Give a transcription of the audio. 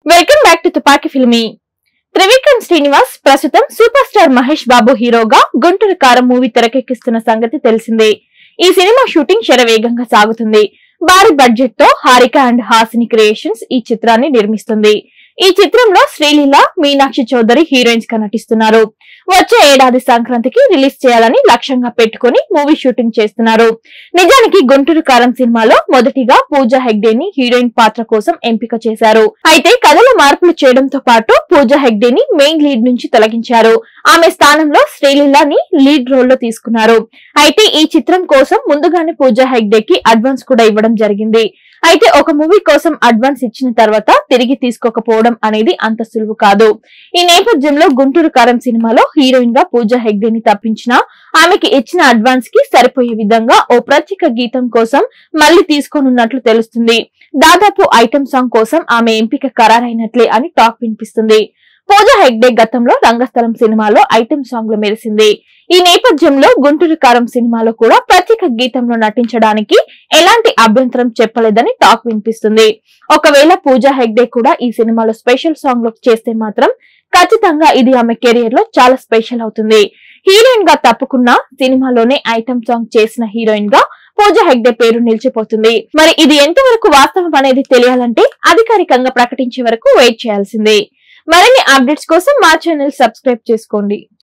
welcome back to తుపాకి ఫిల్మీ త్రివిక్రమ్ శ్రీనివాస్ ప్రస్తుతం super star Mahesh బాబు హీరోగా గుంటూరు కారం మూవీ తెరకెక్కిస్తున్న సంగతి తెలిసిందే ఈ సినిమా షూటింగ్ శరవేగంగా సాగుతుంది భారీ బడ్జెట్ తో హారిక అండ్ హాసిని క్రియేషన్స్ ఈ చిత్రాన్ని నిర్మిస్తుంది ఈ చిత్రంలో శ్రీలీల మీనాక్షి చౌదరి హీరోయిన్స్ గా నటిస్తున్నారు వచ్చే ఏడాది సంక్రాంతికి రిలీజ్ చేయాలని లక్ష్యంగా పెట్టుకుని మూవీ షూటింగ్ చేస్తున్నారు నిజానికి గుంటూరు కారం సినిమాలో మొదటిగా పూజా హెగ్డేని హీరోయిన్ పాత్ర కోసం ఎంపిక చేశారు అయితే కథలో మార్పులు చేయడంతో పాటు పూజా హెగ్డేని మెయిన్ లీడ్ నుంచి తొలగించారు ఆమె స్థానంలో శ్రీలీలని లీడ్ రోల్ లో తీసుకున్నారు అయితే ఈ చిత్రం కోసం ముందుగానే పూజా హెగ్డేకి అడ్వాన్స్ కూడా ఇవ్వడం జరిగింది అయితే ఒక మూవీ కోసం అడ్వాన్స్ ఇచ్చిన తర్వాత తిరిగి తీసుకోకపోవడం అనేది అంత సులువు కాదు ఈ నేపథ్యంలో గుంటూరు కారం సినిమాలో హీరోయిన్ గా పూజా హెగ్డేని తప్పించిన ఆమెకి ఇచ్చిన అడ్వాన్స్ కి సరిపోయే విధంగా ఓ ప్రత్యేక గీతం కోసం మళ్లీ తీసుకోనున్నట్లు తెలుస్తుంది దాదాపు ఐటమ్ సాంగ్ కోసం ఆమె ఎంపిక ఖరారైనట్లే అని టాక్ వినిపిస్తుంది పూజా హెగ్డే గతంలో రంగస్థలం సినిమాలో ఐటమ్ సాంగ్ లో మెరిసింది ఈ నేపథ్యంలో గుంటూరు కారం సినిమాలో కూడా ప్రత్యేక గీతంలో నటించడానికి ఎలాంటి అభ్యంతరం చెప్పలేదని టాక్ వినిపిస్తుంది ఒకవేళ పూజా హెగ్డే కూడా ఈ సినిమాలో స్పెషల్ సాంగ్ లో చేస్తే మాత్రం ఖచ్చితంగా ఇది ఆమె కెరియర్ లో చాలా స్పెషల్ అవుతుంది హీరోయిన్ గా తప్పుకున్న సినిమాలోనే ఐటమ్ సాంగ్ చేసిన హీరోయిన్ గా పూజా హెగ్డే పేరు నిలిచిపోతుంది మరి ఇది ఎంతవరకు వాస్తవం అనేది తెలియాలంటే అధికారికంగా ప్రకటించే వరకు వెయిట్ చేయాల్సిందే మరిన్ని అప్డేట్స్ కోసం మా ఛానల్ సబ్స్క్రైబ్ చేసుకోండి